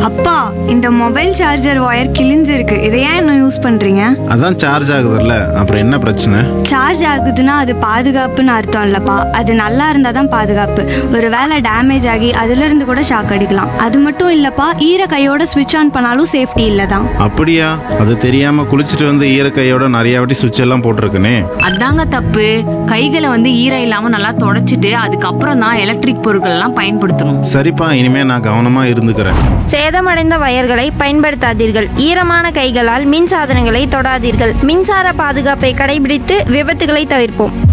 அப்பா இந்த mobile charger wire கிழிஞ்சிருக்கு இதை ஏன் இன்னும் யூஸ் பண்றீங்க அதான் சார்ஜ் ஆகுதுல்ல அப்புறம் என்ன பிரச்சனை சார்ஜ் ஆகுதுன்னா அது பாதுகாப்புன்னு அர்த்தம் இல்லப்பா அது நல்லா இருந்தா தான் பாதுகாப்பு ஒருவேளை டேமேஜ் ஆகி அதுல இருந்து கூட ஷாக் அடிக்கலாம் அது மட்டும் இல்லப்பா ஈர கையோட ஸ்விட்ச் ஆன் பண்ணாலும் சேஃப்டி இல்லை தான் அப்படியா அது தெரியாம குளிச்சுட்டு வந்து ஈரக்கையோட நிறைய வாட்டி சுவிட்ச் எல்லாம் போட்டிருக்கனே அதாங்க தப்பு கைகளை வந்து ஈரம் இல்லாம நல்லா தொடச்சிட்டு அதுக்கப்புறம் தான் எலக்ட்ரிக் பொருட்கள் எல்லாம் பயன்படுத்தணும் சரிப்பா இனிமே நான் கவனமா இருந்துக்கிறேன் சேதமடைந்த வயர்களை பயன்படுத்தாதீர்கள் ஈரமான கைகளால் மின் சாதனங்களை தொடாதீர்கள் மின்சார பாதுகாப்பை கடைபிடித்து விபத்துகளை தவிர்ப்போம்